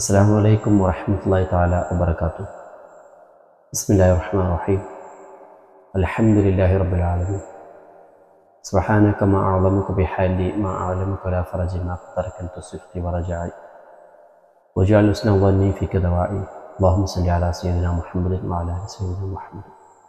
السلام عليكم ورحمة الله تعالى وبركاته بسم الله الرحمن الرحيم الحمد لله رب العالمين سبحانك ما أعظمك بحالي ما أعلمك لا فرج ما قدرك أنت صفتي ورجعي وجعل حسن ظني فيك دواعي اللهم صل على سيدنا محمد وعلى آل سيدنا محمد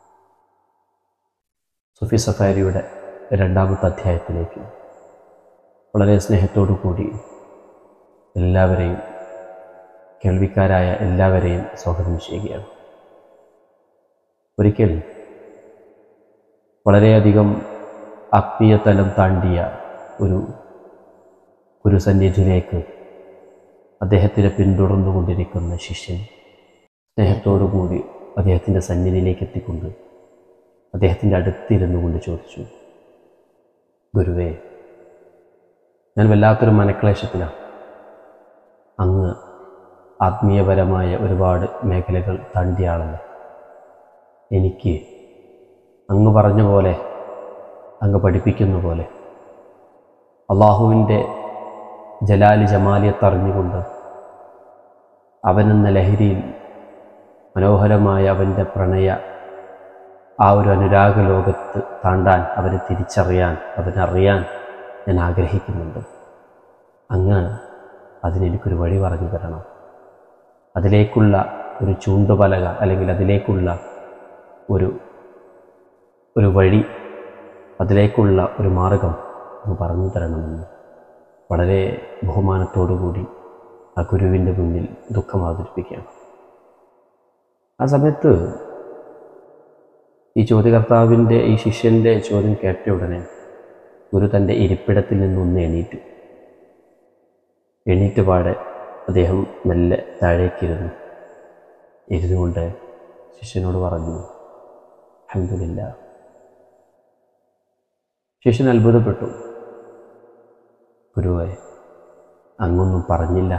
സുഫി സഫാരിയുടെ രണ്ടാമത്തെ അധ്യായത്തിലേക്ക് വളരെ സ്നേഹത്തോടു കൂടി എല്ലാവരെയും കേൾവിക്കാരായ എല്ലാവരെയും സ്വാഗതം ചെയ്യുകയാണ് ഒരിക്കൽ വളരെയധികം ആത്മീയ തലം താണ്ടിയ ഒരു ഒരു സന്നിധിയിലേക്ക് അദ്ദേഹത്തിനെ പിന്തുടർന്നുകൊണ്ടിരിക്കുന്ന ശിഷ്യൻ സ്നേഹത്തോടു കൂടി അദ്ദേഹത്തിൻ്റെ സന്നിധിയിലേക്ക് എത്തിക്കൊണ്ട് അദ്ദേഹത്തിൻ്റെ അടുത്തിരുന്നു കൊണ്ട് ചോദിച്ചു ഗുരുവേ ഞാൻ വല്ലാത്തൊരു മനക്ലേശത്തിലാണ് അങ്ങ് ആത്മീയപരമായ ഒരുപാട് മേഖലകൾ താണ്ടിയ ആളല്ലേ എനിക്ക് അങ്ങ് പറഞ്ഞ പോലെ അങ്ങ് പഠിപ്പിക്കുന്ന പോലെ അള്ളാഹുവിൻ്റെ ജലാലി ജമാലിയത്ത് അറിഞ്ഞുകൊണ്ട് അവനെന്ന ലഹരിയിൽ മനോഹരമായ അവൻ്റെ പ്രണയ ആ ഒരു അനുരാഗ ലോകത്ത് താണ്ടാൻ അവനെ തിരിച്ചറിയാൻ അവനറിയാൻ ഞാൻ ആഗ്രഹിക്കുന്നുണ്ട് അങ്ങ് അതിനെനിക്കൊരു വഴി പറഞ്ഞു തരണം അതിലേക്കുള്ള ഒരു ചൂണ്ടുപലക അല്ലെങ്കിൽ അതിലേക്കുള്ള ഒരു ഒരു വഴി അതിലേക്കുള്ള ഒരു മാർഗം അങ്ങ് പറഞ്ഞു തരണമെന്ന് വളരെ ബഹുമാനത്തോടുകൂടി ആ ഗുരുവിൻ്റെ മുന്നിൽ ദുഃഖം അവതരിപ്പിക്കുകയാണ് ആ സമയത്ത് ഈ ചോദ്യകർത്താവിൻ്റെ ഈ ശിഷ്യൻ്റെ ചോദ്യം കേട്ട ഉടനെ ഗുരു തൻ്റെ ഇരിപ്പിടത്തിൽ നിന്നൊന്ന് എണീറ്റു എണീറ്റ് പാടെ അദ്ദേഹം മെല്ലെ താഴേക്കിരുന്നു ഇരുന്നുകൊണ്ട് ശിഷ്യനോട് പറഞ്ഞു അഹമ്മദില്ല ശിഷ്യൻ അത്ഭുതപ്പെട്ടു ഗുരുവെ അങ്ങൊന്നും പറഞ്ഞില്ല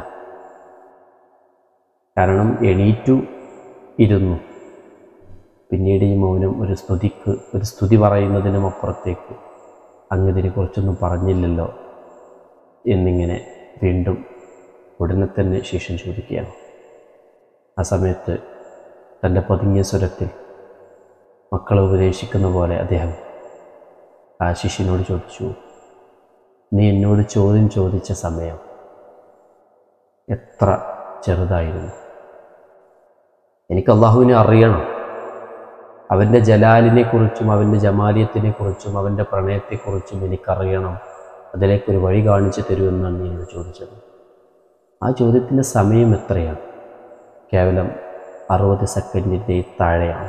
കാരണം എണീറ്റു ഇരുന്നു പിന്നീട് ഈ മൗനം ഒരു സ്തുതിക്ക് ഒരു സ്തുതി പറയുന്നതിനും അപ്പുറത്തേക്ക് അങ്ങതിനെ കുറിച്ചൊന്നും പറഞ്ഞില്ലല്ലോ എന്നിങ്ങനെ വീണ്ടും ഉടനെ തന്നെ ശിഷ്യൻ ചോദിക്കുകയാണ് ആ സമയത്ത് തൻ്റെ പതുങ്ങിയ സ്വരത്തിൽ മക്കളെ ഉപദേശിക്കുന്ന പോലെ അദ്ദേഹം ആ ശിഷ്യനോട് ചോദിച്ചു നീ എന്നോട് ചോദ്യം ചോദിച്ച സമയം എത്ര ചെറുതായിരുന്നു എനിക്ക് അള്ളാഹുവിനെ അറിയണം അവൻ്റെ ജലാലിനെക്കുറിച്ചും അവൻ്റെ ജമാലിയത്തിനെക്കുറിച്ചും അവൻ്റെ പ്രണയത്തെക്കുറിച്ചും എനിക്കറിയണം അതിലേക്കൊരു വഴി കാണിച്ചു തരുമെന്നാണ് നീ എന്നോട് ചോദിച്ചത് ആ ചോദ്യത്തിൻ്റെ സമയം എത്രയാണ് കേവലം അറുപത് സെക്കൻഡിൻ്റെ താഴെയാണ്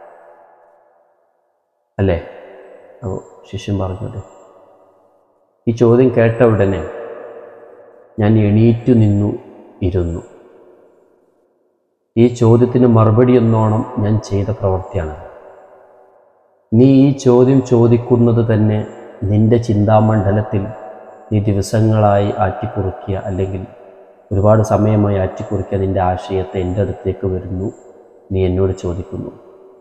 അല്ലേ അപ്പോൾ ശിഷ്യൻ പറഞ്ഞത് ഈ ചോദ്യം കേട്ട ഉടനെ ഞാൻ എണീറ്റു നിന്നു ഇരുന്നു ഈ ചോദ്യത്തിന് മറുപടി എന്നോണം ഞാൻ ചെയ്ത പ്രവൃത്തിയാണ് നീ ഈ ചോദ്യം ചോദിക്കുന്നത് തന്നെ നിന്റെ ചിന്താമണ്ഡലത്തിൽ നീ ദിവസങ്ങളായി ആറ്റിക്കുറിക്കുക അല്ലെങ്കിൽ ഒരുപാട് സമയമായി ആറ്റിക്കുറിക്കുക നിന്റെ ആശയത്തെ എൻ്റെ അടുത്തേക്ക് വരുന്നു നീ എന്നോട് ചോദിക്കുന്നു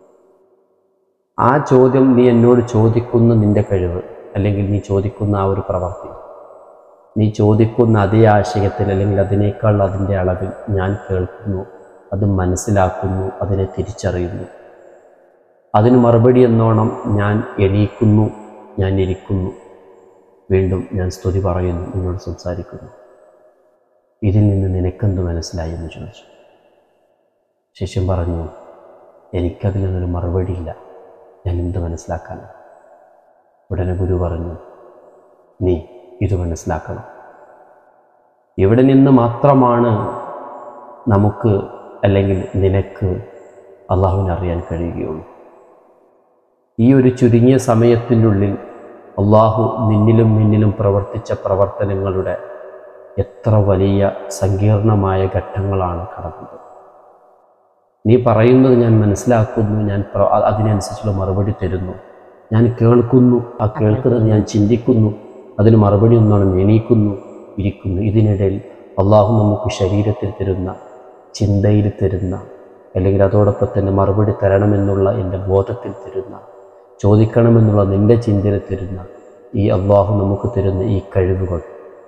ആ ചോദ്യം നീ എന്നോട് ചോദിക്കുന്ന നിന്റെ കഴിവ് അല്ലെങ്കിൽ നീ ചോദിക്കുന്ന ആ ഒരു പ്രവൃത്തി നീ ചോദിക്കുന്ന അതേ ആശയത്തിൽ അല്ലെങ്കിൽ അതിനേക്കാൾ അതിൻ്റെ അളവിൽ ഞാൻ കേൾക്കുന്നു അത് മനസ്സിലാക്കുന്നു അതിനെ തിരിച്ചറിയുന്നു അതിന് മറുപടി എന്നോണം ഞാൻ എണീക്കുന്നു ഞാൻ ഇരിക്കുന്നു വീണ്ടും ഞാൻ സ്തുതി പറയുന്നു നിന്നോട് സംസാരിക്കുന്നു ഇതിൽ നിന്ന് നിനക്കെന്ത് മനസ്സിലായി എന്ന് ചോദിച്ചു ശിഷ്യൻ പറഞ്ഞു എനിക്കതിൽ നിന്നൊരു മറുപടിയില്ല ഞാൻ എന്ത് മനസ്സിലാക്കാൻ ഉടനെ ഗുരു പറഞ്ഞു നീ ഇത് മനസ്സിലാക്കണം ഇവിടെ നിന്ന് മാത്രമാണ് നമുക്ക് അല്ലെങ്കിൽ നിനക്ക് അള്ളാഹുവിനെ അറിയാൻ കഴിയുകയുള്ളൂ ഈ ഒരു ചുരുങ്ങിയ സമയത്തിനുള്ളിൽ അള്ളാഹു നിന്നിലും നിന്നിലും പ്രവർത്തിച്ച പ്രവർത്തനങ്ങളുടെ എത്ര വലിയ സങ്കീർണമായ ഘട്ടങ്ങളാണ് കടന്നത് നീ പറയുന്നത് ഞാൻ മനസ്സിലാക്കുന്നു ഞാൻ അതിനനുസരിച്ചുള്ള മറുപടി തരുന്നു ഞാൻ കേൾക്കുന്നു ആ കേൾക്കുന്നത് ഞാൻ ചിന്തിക്കുന്നു അതിന് മറുപടി ഒന്നാണ് എണീക്കുന്നു ഇരിക്കുന്നു ഇതിനിടയിൽ അള്ളാഹു നമുക്ക് ശരീരത്തിൽ തരുന്ന ചിന്തയിൽ തരുന്ന അല്ലെങ്കിൽ അതോടൊപ്പം തന്നെ മറുപടി തരണമെന്നുള്ള എൻ്റെ ബോധത്തിൽ തരുന്ന ചോദിക്കണമെന്നുള്ള നിൻ്റെ ചിന്തയിൽ തരുന്ന ഈ അള്ളാഹു നമുക്ക് തരുന്ന ഈ കഴിവുകൾ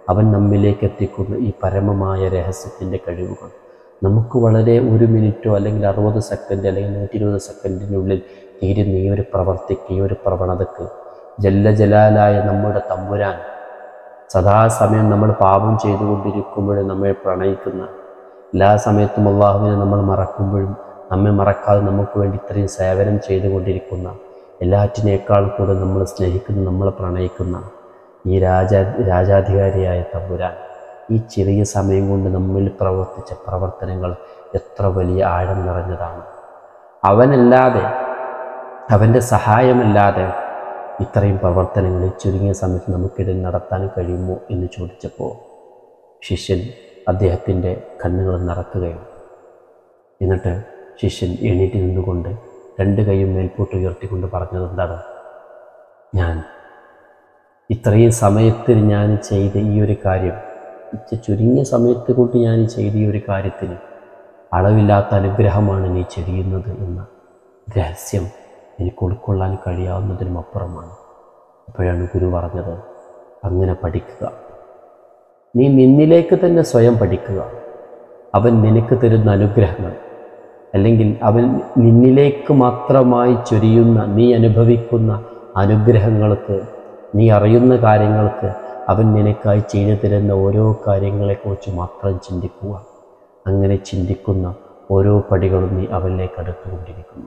അവൻ നമ്മിലേക്ക് എത്തിക്കുന്ന ഈ പരമമായ രഹസ്യത്തിൻ്റെ കഴിവുകൾ നമുക്ക് വളരെ ഒരു മിനിറ്റോ അല്ലെങ്കിൽ അറുപത് സെക്കൻഡ് അല്ലെങ്കിൽ നൂറ്റി ഇരുപത് സെക്കൻഡിനുള്ളിൽ തീരുന്ന ഈ ഒരു പ്രവർത്തിക്ക് ഈ ഒരു പ്രവണതക്ക് ജല്ല ജലാലായ നമ്മുടെ തമ്പുരാൻ സദാസമയം നമ്മൾ പാപം ചെയ്തുകൊണ്ടിരിക്കുമ്പോഴും നമ്മെ പ്രണയിക്കുന്ന എല്ലാ സമയത്തും അള്ളാഹുവിനെ നമ്മൾ മറക്കുമ്പോഴും നമ്മെ മറക്കാതെ നമുക്ക് വേണ്ടി ഇത്രയും സേവനം ചെയ്തുകൊണ്ടിരിക്കുന്ന എല്ലാറ്റിനേക്കാൾ കൂടെ നമ്മൾ സ്നേഹിക്കുന്ന നമ്മളെ പ്രണയിക്കുന്ന ഈ രാജാ രാജാധികാരിയായ തമ്പുരാൻ ഈ ചെറിയ സമയം കൊണ്ട് നമ്മിൽ പ്രവർത്തിച്ച പ്രവർത്തനങ്ങൾ എത്ര വലിയ ആഴം നിറഞ്ഞതാണ് അവനല്ലാതെ അവൻ്റെ സഹായമല്ലാതെ ഇത്രയും പ്രവർത്തനങ്ങൾ ഈ ചുരുങ്ങിയ സമയത്ത് നമുക്കിടയിൽ നടത്താൻ കഴിയുമോ എന്ന് ചോദിച്ചപ്പോൾ ശിഷ്യൻ അദ്ദേഹത്തിൻ്റെ കണ്ണുകൾ നിറക്കുകയാണ് എന്നിട്ട് ശിഷ്യൻ എണീറ്റ് നിന്നുകൊണ്ട് രണ്ട് കൈയും മേൽപോട്ട് ഉയർത്തിക്കൊണ്ട് പറഞ്ഞത് എന്താണ് ഞാൻ ഇത്രയും സമയത്തിൽ ഞാൻ ചെയ്ത ഈ ഒരു കാര്യം ഇച്ച ചുരുങ്ങിയ സമയത്ത് കൊണ്ട് ഞാൻ ചെയ്ത ഈ ഒരു കാര്യത്തിന് അളവില്ലാത്ത അനുഗ്രഹമാണ് നീ ചെയ്യുന്നത് എന്ന രഹസ്യം എനിക്ക് ഉൾക്കൊള്ളാൻ കഴിയാവുന്നതിനും അപ്പുറമാണ് അപ്പോഴാണ് ഗുരു പറഞ്ഞത് അങ്ങനെ പഠിക്കുക നീ നിന്നിലേക്ക് തന്നെ സ്വയം പഠിക്കുക അവൻ നിനക്ക് തരുന്ന അനുഗ്രഹങ്ങൾ അല്ലെങ്കിൽ അവൻ നിന്നിലേക്ക് മാത്രമായി ചൊരിയുന്ന നീ അനുഭവിക്കുന്ന അനുഗ്രഹങ്ങൾക്ക് നീ അറിയുന്ന കാര്യങ്ങൾക്ക് അവൻ നിനക്കായി ചെയ്തു തരുന്ന ഓരോ കാര്യങ്ങളെക്കുറിച്ച് മാത്രം ചിന്തിക്കുക അങ്ങനെ ചിന്തിക്കുന്ന ഓരോ പടികളും നീ അവനിലേക്ക് അടുത്തുകൊണ്ടിരിക്കുന്നു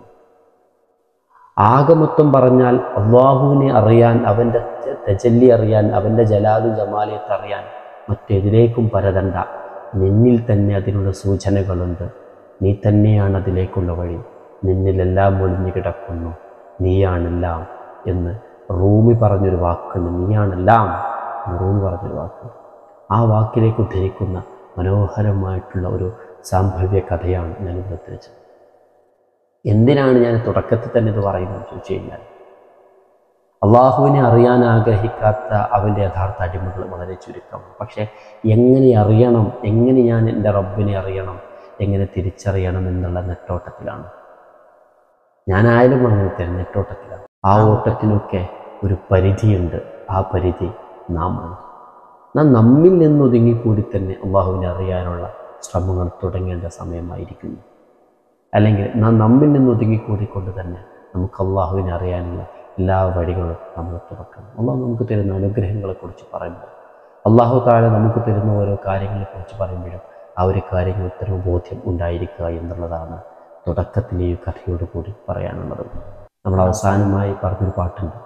ആകെ മൊത്തം പറഞ്ഞാൽ അള്ളാഹുവിനെ അറിയാൻ അവൻ്റെ തെജല്ലി അറിയാൻ അവൻ്റെ ജലാദു ജമാലിയത്ത് അറിയാൻ മറ്റെതിലേക്കും പരതണ്ട നിന്നിൽ തന്നെ അതിനുള്ള സൂചനകളുണ്ട് നീ തന്നെയാണ് അതിലേക്കുള്ള വഴി നിന്നിലെല്ലാം ഒളിഞ്ഞു കിടക്കുന്നു നീയാണെല്ലാം എന്ന് റൂമി പറഞ്ഞൊരു വാക്കുണ്ട് നീയാണെല്ലാം എന്ന് റൂമി പറഞ്ഞൊരു വാക്ക് ആ വാക്കിലേക്ക് ഉദ്ധരിക്കുന്ന മനോഹരമായിട്ടുള്ള ഒരു സാംഭവ്യ കഥയാണ് ഞാൻ ഇവിടെ ഉദ്ധരിച്ചത് എന്തിനാണ് ഞാൻ തുടക്കത്തിൽ തന്നെ ഇത് പറയുന്നത് ചോദിച്ചു കഴിഞ്ഞാൽ അള്ളാഹുവിനെ അറിയാൻ ആഗ്രഹിക്കാത്ത അവൻ്റെ യഥാർത്ഥ അടിമകൾ വളരെ ചുരുക്കം പക്ഷേ എങ്ങനെ അറിയണം എങ്ങനെ ഞാൻ എൻ്റെ റബ്ബിനെ അറിയണം എങ്ങനെ തിരിച്ചറിയണം എന്നുള്ള നെട്ടോട്ടത്തിലാണ് ഞാനായാലും അങ്ങനെ തന്നെ നെട്ടോട്ടത്തിലാണ് ആ ഓട്ടത്തിനൊക്കെ ഒരു പരിധിയുണ്ട് ആ പരിധി നാമാണ് നാം നമ്മിൽ നിന്നൊതുങ്ങിക്കൂടി തന്നെ അള്ളാഹുവിനെ അറിയാനുള്ള ശ്രമങ്ങൾ തുടങ്ങേണ്ട സമയമായിരിക്കുന്നു അല്ലെങ്കിൽ നാം നമ്മിൽ നിന്ന് ഒതുങ്ങിക്കൂടിക്കൊണ്ട് തന്നെ നമുക്ക് അള്ളാഹുവിനെ അറിയാനുള്ള എല്ലാ വഴികളും നമ്മൾ തുറക്കണം അള്ളാഹു നമുക്ക് തരുന്ന അനുഗ്രഹങ്ങളെക്കുറിച്ച് പറയുമ്പോൾ അള്ളാഹു താഴെ നമുക്ക് തരുന്ന ഓരോ കാര്യങ്ങളെക്കുറിച്ച് പറയുമ്പോഴും ആ ഒരു കാര്യങ്ങൾ ഉത്തരവ് ബോധ്യം ഉണ്ടായിരിക്കുക എന്നുള്ളതാണ് തുടക്കത്തിൽ ഈ കഥയോട് കൂടി പറയാനുള്ളത് നമ്മൾ അവസാനമായി പറഞ്ഞൊരു പാട്ടുണ്ട്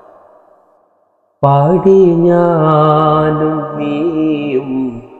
പാടി ഞാനും നീയും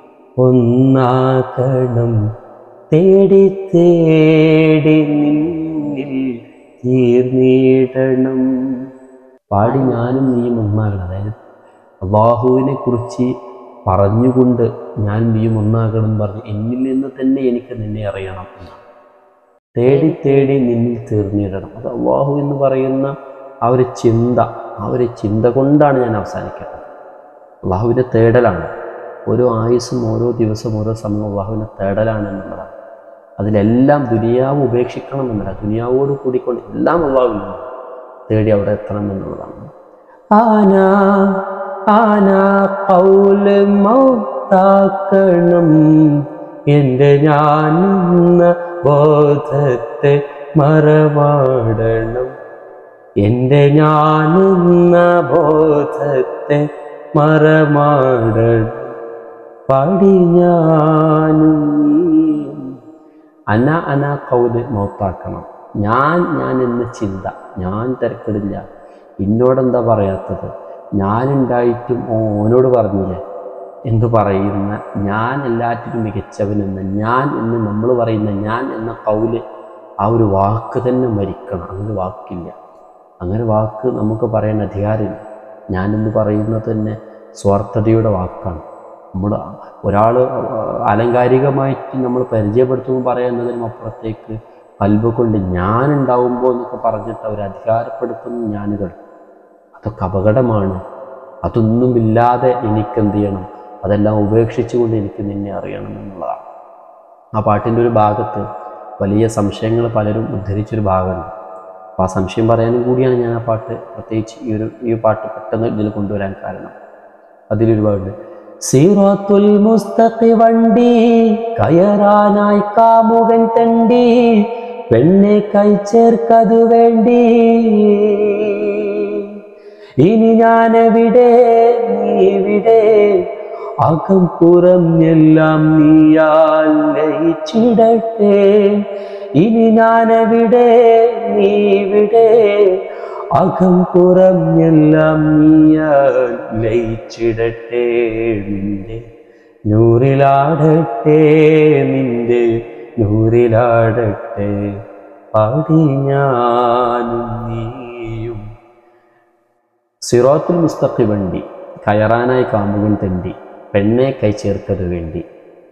ഒന്നാകണം തേടി തേടി നിന്നിൽ തീർന്നിടണം പാടി ഞാനും നീയും ഒന്നാകണം അതായത് അള്ളാഹുവിനെ കുറിച്ച് പറഞ്ഞുകൊണ്ട് ഞാൻ നീയും ഒന്നാകണം എന്ന് പറഞ്ഞ് എന്നിൽ നിന്ന് തന്നെ എനിക്ക് നിന്നെ അറിയണം എന്നാണ് തേടി തേടി നിന്നിൽ തീർന്നിടണം അത് അള്ളാഹു എന്ന് പറയുന്ന ആ ഒരു ചിന്ത ആ ഒരു ചിന്ത കൊണ്ടാണ് ഞാൻ അവസാനിക്കേണ്ടത് അള്ളാഹുവിൻ്റെ തേടലാണ് ഓരോ ആയുസ്സും ഓരോ ദിവസവും ഓരോ സമയം അള്ളാഹുവിൻ്റെ തേടലാണ് എന്നുള്ളതാണ് അതിലെല്ലാം ദുനിയാവ് ഉപേക്ഷിക്കണം എന്നല്ല ദുനിയാവോട് കൂടിക്കൊണ്ട് എല്ലാം അള്ളാഹുവിനാണ് തേടി അവിടെ എത്തണം എന്നുള്ളതാണ് ആന ആന കൗല് മൗത്താക്കണം എൻ്റെ ഞാനെന്ന ബോധത്തെ മറവാടണം എൻ്റെ ഞാനെന്ന ബോധത്തെ മറമാടണം പാടി ഞാനും നീയും. അന അന കൗല് മൗത്താക്കണം ഞാൻ ഞാൻ എന്ന ചിന്ത ഞാൻ തിരക്കിടില്ല എന്നോടെന്താ പറയാത്തത് ഞാനുണ്ടായിട്ടും ഓനോട് പറഞ്ഞില്ലേ എന്തു പറയുന്ന ഞാൻ എല്ലാറ്റിനും മികച്ചവനെന്ന് ഞാൻ എന്ന് നമ്മൾ പറയുന്ന ഞാൻ എന്ന കൗല് ആ ഒരു വാക്ക് തന്നെ മരിക്കണം അങ്ങനെ വാക്കില്ല അങ്ങനെ വാക്ക് നമുക്ക് പറയാൻ അധികാരമില്ല ഞാനെന്ന് പറയുന്നത് തന്നെ സ്വാർത്ഥതയുടെ വാക്കാണ് നമ്മൾ ഒരാൾ ആലങ്കാരികമായിട്ട് നമ്മൾ പരിചയപ്പെടുത്തുമ്പോൾ പറയുന്നതിനും അപ്പുറത്തേക്ക് കൽബ് കൊണ്ട് ഞാനുണ്ടാവുമ്പോൾ എന്നൊക്കെ പറഞ്ഞിട്ട് അവർ അധികാരപ്പെടുത്തുന്ന ഞാനുകൾ അതൊക്കെ അപകടമാണ് അതൊന്നുമില്ലാതെ എനിക്കെന്ത് ചെയ്യണം അതെല്ലാം ഉപേക്ഷിച്ചുകൊണ്ട് എനിക്ക് നിന്നെ അറിയണം എന്നുള്ളതാണ് ആ പാട്ടിൻ്റെ ഒരു ഭാഗത്ത് വലിയ സംശയങ്ങൾ പലരും ഉദ്ധരിച്ചൊരു ഭാഗമുണ്ട് അപ്പോൾ ആ സംശയം പറയാനും കൂടിയാണ് ഞാൻ ആ പാട്ട് പ്രത്യേകിച്ച് ഈ ഒരു ഈ പാട്ട് പെട്ടെന്ന് ഇതിൽ കൊണ്ടുവരാൻ കാരണം അതിലൊരു ഭാഗമുണ്ട് സീറത്തുൽ മുസ്തഖി വണ്ടി കയറാനായി കാമുകൻ തണ്ടി പെണ്ണെ കൈ ചേർക്കതു വേണ്ടി ഇനി ഞാനെവിടെ നീവിടെ അകം പുറം എല്ലാം നീയാൽ ലയിച്ചിടട്ടെ ഇനി ഞാനെവിടെ നീവിടെ അകം പുറം എല്ലാം നീയാൽ ലയിച്ചിടട്ടെ നിന്റെ നൂറിലാടട്ടെ നിന്റെ നൂറിലാടട്ടെ പാടി ഞാനും നീയും സിറോത്തുൽ മുസ്തഖി വണ്ടി കയറാനായി കാമുകൻ തെണ്ടി പെണ്ണെ കൈ ചേർക്കത് വേണ്ടി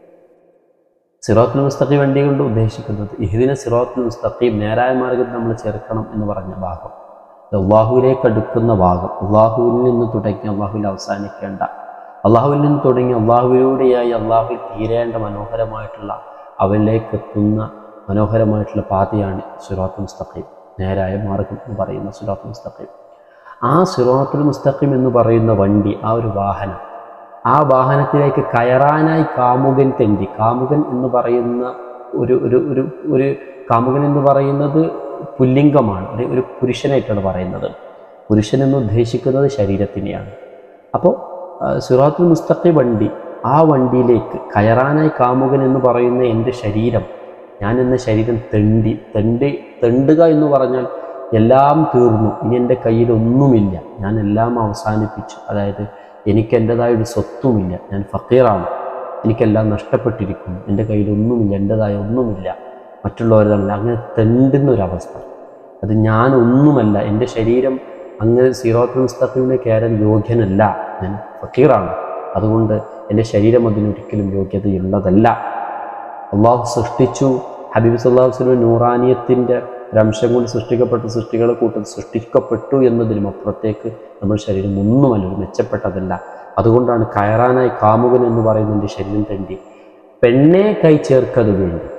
സിറോത്തുൽ മുസ്തഖി വണ്ടി കൊണ്ട് ഉദ്ദേശിക്കുന്നത് ഇഹ്ദിന സിറോത്തുൽ മുസ്തഖീം നേരായ മാർഗത്തിൽ നമ്മൾ ചേർക്കണം എന്ന് പറഞ്ഞ ഭാഗം ഇത് അള്ളാഹുവിലേക്ക് അടുക്കുന്ന ഭാഗം അള്ളാഹുവിൽ നിന്ന് തുടങ്ങി അള്ളാഹുവിൽ അവസാനിക്കേണ്ട അള്ളാഹുവിൽ നിന്ന് തുടങ്ങി അള്ളാഹുവിലൂടെയായി അള്ളാഹുവിൽ തീരേണ്ട മനോഹരമായിട്ടുള്ള അവനിലേക്ക് എത്തുന്ന മനോഹരമായിട്ടുള്ള പാതയാണ് സിറാത്തുൽ മുസ്തഖീം നേരായ മാർഗം എന്ന് പറയുന്ന സിറാത്തുൽ മുസ്തഖീം ആ സിറാത്തുൽ മുസ്തഖീം എന്ന് പറയുന്ന വണ്ടി ആ ഒരു വാഹനം ആ വാഹനത്തിലേക്ക് കയറാനായി കാമുകൻ തെണ്ടി കാമുകൻ എന്ന് പറയുന്ന ഒരു ഒരു ഒരു ഒരു കാമുകൻ എന്ന് പറയുന്നത് പുല്ലിംഗമാണ് ഒരു ഒരു പുരുഷനായിട്ടാണ് പറയുന്നത് പുരുഷൻ എന്ന് ഉദ്ദേശിക്കുന്നത് ശരീരത്തിനെയാണ് അപ്പോൾ സിറാത്തുൽ മുസ്തഖി വണ്ടി ആ വണ്ടിയിലേക്ക് കയറാനായി കാമുകൻ എന്ന് പറയുന്ന എൻ്റെ ശരീരം ഞാൻ എന്ന ശരീരം തെണ്ടി തെണ്ടി തെണ്ടുക എന്ന് പറഞ്ഞാൽ എല്ലാം തീർന്നു ഇനി എൻ്റെ കയ്യിൽ ഒന്നുമില്ല ഞാൻ എല്ലാം അവസാനിപ്പിച്ചു അതായത് എനിക്ക് എൻ്റെതായ ഒരു സ്വത്തുമില്ല ഞാൻ ഫക്കീറാണ് എനിക്കെല്ലാം നഷ്ടപ്പെട്ടിരിക്കുന്നു എൻ്റെ കയ്യിൽ ഒന്നുമില്ല എൻ്റെതായ ഒന്നുമില്ല മറ്റുള്ളവരല്ല അങ്ങനെ തെണ്ടുന്ന ഒരവസ്ഥ അത് ഞാൻ ഒന്നുമല്ല എൻ്റെ ശരീരം അങ്ങനെ സീറോത്തുൽ മുസ്തഖിമിനെ കയറാൻ യോഗ്യനല്ല ഞാൻ ഫക്കീറാണ് അതുകൊണ്ട് എൻ്റെ ശരീരം അതിനൊരിക്കലും യോഗ്യതയുള്ളതല്ല അള്ളാഹു സൃഷ്ടിച്ചു ഹബീബ് സല്ലാഹു വസ്ലം നൂറാനിയത്തിൻ്റെ ഒരംശം കൊണ്ട് സൃഷ്ടിക്കപ്പെട്ട സൃഷ്ടികളെ കൂട്ടത്തിൽ സൃഷ്ടിക്കപ്പെട്ടു എന്നതിനും അപ്പുറത്തേക്ക് നമ്മുടെ ശരീരം ഒന്നുമല്ല ഒരു മെച്ചപ്പെട്ടതല്ല അതുകൊണ്ടാണ് കയറാനായി കാമുകൻ എന്ന് പറയുന്ന എൻ്റെ ശരീരം തണ്ടി പെണ്ണെ കൈ ചേർക്കത് വേണ്ടി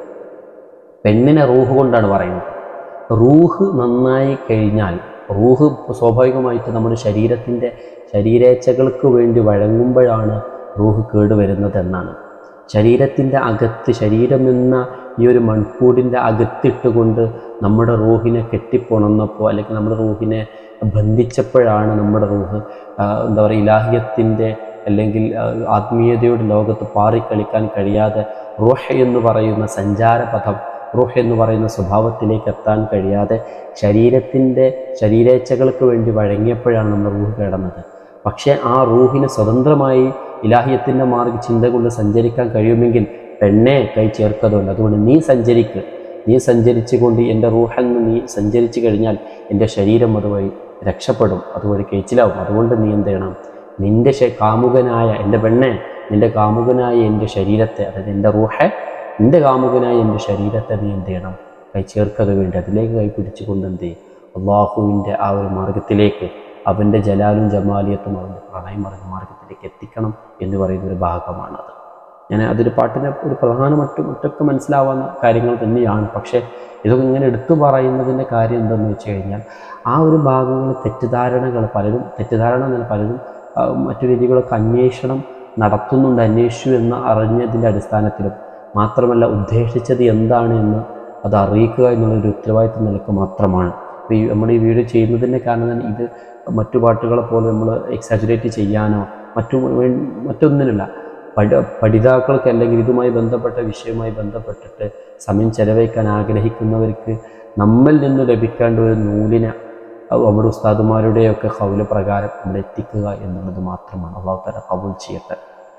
പെണ്ണിനെ റൂഹ് കൊണ്ടാണ് പറയുന്നത് റൂഹ് നന്നായി കഴിഞ്ഞാൽ റൂഹ് സ്വാഭാവികമായിട്ട് നമ്മുടെ ശരീരത്തിൻ്റെ ശരീരേച്ഛകൾക്ക് വേണ്ടി വഴങ്ങുമ്പോഴാണ് റൂഹ് കേടുവരുന്നത് എന്നാണ് ശരീരത്തിൻ്റെ അകത്ത് ശരീരം എന്ന ഈ ഒരു മൺകൂടിൻ്റെ അകത്തിട്ടുകൊണ്ട് നമ്മുടെ റൂഹിനെ കെട്ടിപ്പുണർന്നപ്പോൾ അല്ലെങ്കിൽ നമ്മുടെ റൂഹിനെ ബന്ധിച്ചപ്പോഴാണ് നമ്മുടെ റൂഹ് ആ, എന്താ പറയുക ഇലാഹിയത്തിൻ്റെ അല്ലെങ്കിൽ ആ, ആത്മീയതയുടെ ലോകത്ത് പാറിക്കളിക്കാൻ കഴിയാതെ റൂഹ് എന്ന് പറയുന്ന സഞ്ചാരപഥം റൂഹ് എന്ന് പറയുന്ന സ്വഭാവത്തിലേക്ക് എത്താൻ കഴിയാതെ ശരീരത്തിൻ്റെ ശരീരേച്ഛകൾക്ക് വേണ്ടി വഴങ്ങിയപ്പോഴാണ് നമ്മുടെ റൂഹ് കിടന്നത് പക്ഷേ ആ റൂഹിന് സ്വതന്ത്രമായി ഇലാഹിയത്തിൻ്റെ മാർഗ ചിന്ത കൊണ്ട് സഞ്ചരിക്കാൻ കഴിയുമെങ്കിൽ പെണ്ണെ കൈ ചേർക്കതുണ്ട് അതുകൊണ്ട് നീ സഞ്ചരിക്ക് നീ സഞ്ചരിച്ചു കൊണ്ട് എൻ്റെ റൂഹിൽ നിന്ന് നീ സഞ്ചരിച്ചു കഴിഞ്ഞാൽ എൻ്റെ ശരീരം അതുവഴി രക്ഷപ്പെടും അതുവഴി കഴിച്ചിലാവും അതുകൊണ്ട് നീ എന്ത് ചെയ്യണം നിൻ്റെ ശ- കാമുകനായ എൻ്റെ പെണ്ണെ നിൻ്റെ കാമുകനായ എൻ്റെ ശരീരത്തെ അതായത് എൻ്റെ റൂഹെ നിൻ്റെ കാമുകനായ എൻ്റെ ശരീരത്തെ നീ എന്ത് ചെയ്യണം കൈ ചേർക്കത് വേണ്ടി അതിലേക്ക് കൈ പിടിച്ചുകൊണ്ട് എന്ത് ചെയ്യും അള്ളാഹുവിൻ്റെ ആ ഒരു മാർഗത്തിലേക്ക് അവൻ്റെ ജലാലും ജമാലിയത്തും അവൻ്റെ പ്രണയം പറഞ്ഞ മാർഗത്തിലേക്ക് എത്തിക്കണം എന്ന് പറയുന്ന ഒരു ഭാഗമാണത് ഞാൻ അതൊരു പാട്ടിനെ ഒരു പ്രധാനമായിട്ടും ഒറ്റൊക്കെ മനസ്സിലാവുന്ന കാര്യങ്ങൾ തന്നെയാണ് പക്ഷേ ഇതൊക്കെ ഇങ്ങനെ എടുത്തു പറയുന്നതിൻ്റെ കാര്യം എന്തെന്ന് വെച്ച് കഴിഞ്ഞാൽ ആ ഒരു ഭാഗങ്ങൾ തെറ്റിദ്ധാരണകൾ പലരും തെറ്റിദ്ധാരണ എന്നല്ല പലരും ആ, മറ്റു രീതികളൊക്കെ അന്വേഷണം നടത്തുന്നുണ്ട് അന്വേഷിച്ചു എന്ന് അറിഞ്ഞതിൻ്റെ അടിസ്ഥാനത്തിലും മാത്രമല്ല ഉദ്ദേശിച്ചത് എന്താണ് എന്ന് അത് അറിയിക്കുക എന്നുള്ളൊരു ഉത്തരവാദിത്വം നിലക്ക് മാത്രമാണ് അപ്പോൾ ഈ നമ്മൾ ഈ വീഡിയോ ചെയ്യുന്നതിൻ്റെ കാരണം തന്നെ ഇത് മറ്റു പാട്ടുകളെ പോലെ നമ്മൾ എക്സാജുറേറ്റ് ചെയ്യാനോ മറ്റു വേ- മറ്റൊന്നിനല്ല പഠ പഠിതാക്കൾക്ക് അല്ലെങ്കിൽ ഇതുമായി ബന്ധപ്പെട്ട വിഷയവുമായി ബന്ധപ്പെട്ടിട്ട് സമയം ചെലവഴിക്കാൻ ആഗ്രഹിക്കുന്നവർക്ക് നമ്മിൽ നിന്ന് ലഭിക്കേണ്ട ഒരു നൂലിനെ അത് നമ്മുടെ ഉസ്താദുമാരുടെയൊക്കെ കൗല പ്രകാരം നമ്മൾ എത്തിക്കുക എന്നുള്ളത് മാത്രമാണ് അള്ളാഹു തല കബൂൽ ചെയ്യട്ടെ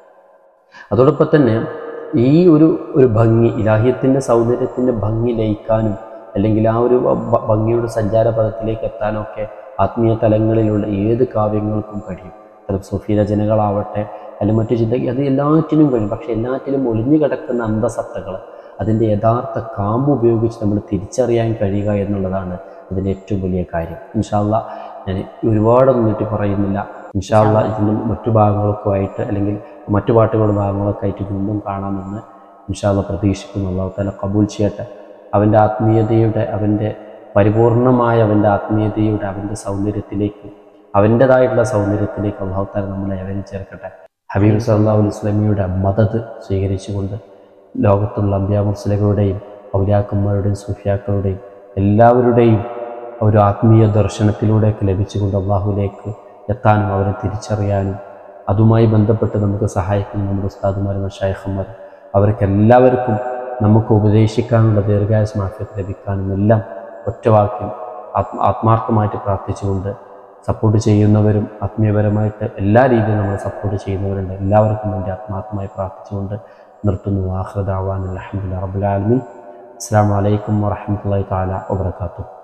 അതോടൊപ്പം തന്നെ ഈ ഒരു ഒരു ഭംഗി ഇലാഹിയത്തിൻ്റെ സൗന്ദര്യത്തിൻ്റെ ഭംഗി ലയിക്കാനും അല്ലെങ്കിൽ ആ ഒരു ഭ- ഭംഗിയുടെ സഞ്ചാരപഥത്തിലേക്ക് എത്താനൊക്കെ ആത്മീയ തലങ്ങളിലുള്ള ഏത് കാവ്യങ്ങൾക്കും കഴിയും ചില സൂഫി രചനകളാവട്ടെ അല്ലെങ്കിൽ മറ്റു ചിന്ത അത് എല്ലാറ്റിനും കഴിയും പക്ഷെ എല്ലാറ്റിലും ഒളിഞ്ഞു കിടക്കുന്ന അന്തസത്തകൾ അതിൻ്റെ യഥാർത്ഥ കാമ്പ് ഉപയോഗിച്ച് നമ്മൾ തിരിച്ചറിയാൻ കഴിയുക എന്നുള്ളതാണ് അതിൻ്റെ ഏറ്റവും വലിയ കാര്യം ഇൻഷാല്ല ഞാൻ ഒരുപാടൊന്നും നീട്ടി പറയുന്നില്ല ഇൻഷാല്ല ഇതിൻ്റെ മറ്റു ഭാഗങ്ങളൊക്കെ ആയിട്ട് അല്ലെങ്കിൽ മറ്റു പാട്ടുകളുടെ ഭാഗങ്ങളൊക്കെ ആയിട്ട് വീണ്ടും കാണാമെന്ന് ഇൻഷാല്ല പ്രതീക്ഷിക്കുന്നു അള്ളാഹു താല കബൂൽ ചെയ്യട്ടെ അവൻ്റെ ആത്മീയതയുടെ അവൻ്റെ പരിപൂർണമായ അവൻ്റെ ആത്മീയതയുടെ അവൻ്റെ സൗന്ദര്യത്തിലേക്ക് അവൻ്റെതായിട്ടുള്ള സൗന്ദര്യത്തിലേക്ക് അള്ളാഹു താല നമ്മളെ അവനെ ചേർക്കട്ടെ ഹബീബ് സല്ലാഹു വസ്ലമിയുടെ മദത് സ്വീകരിച്ചുകൊണ്ട് ലോകത്തുള്ള അമ്പ്യ മുസ്ലികളുടെയും ഔലിയാക്കന്മാരുടെയും സുഫിയാക്കളുടെയും എല്ലാവരുടെയും ഒരു ആത്മീയ ദർശനത്തിലൂടെയൊക്കെ ലഭിച്ചുകൊണ്ട് അള്ളാഹുലേക്ക് എത്താനും അവരെ തിരിച്ചറിയാനും അതുമായി ബന്ധപ്പെട്ട് നമുക്ക് സഹായിക്കുന്ന നമ്മുടെ ഉസ്താദുമാരും ഷൈഖന്മാരും അവർക്ക് എല്ലാവർക്കും നമുക്ക് ഉപദേശിക്കാനുള്ള ദീർഘായുസ് മാഫിയത്ത് ലഭിക്കാനും എല്ലാം ഒറ്റവാക്കിൽ ആത്മ ആത്മാർത്ഥമായിട്ട് പ്രാർത്ഥിച്ചുകൊണ്ട് സപ്പോർട്ട് ചെയ്യുന്നവരും ആത്മീയപരമായിട്ട് എല്ലാ രീതിയിലും നമ്മൾ സപ്പോർട്ട് ചെയ്യുന്നവരുണ്ട് എല്ലാവർക്കും വേണ്ടി ആത്മാർത്ഥമായി പ്രാർത്ഥിച്ചുകൊണ്ട് നിർത്തുന്നു ആഹ്റദാവാൻ അലഹമുല്ല റബുലാലമീൻ അസ്സാം വലൈക്കും വാഹമത്തല്ലാ താല വാത്തു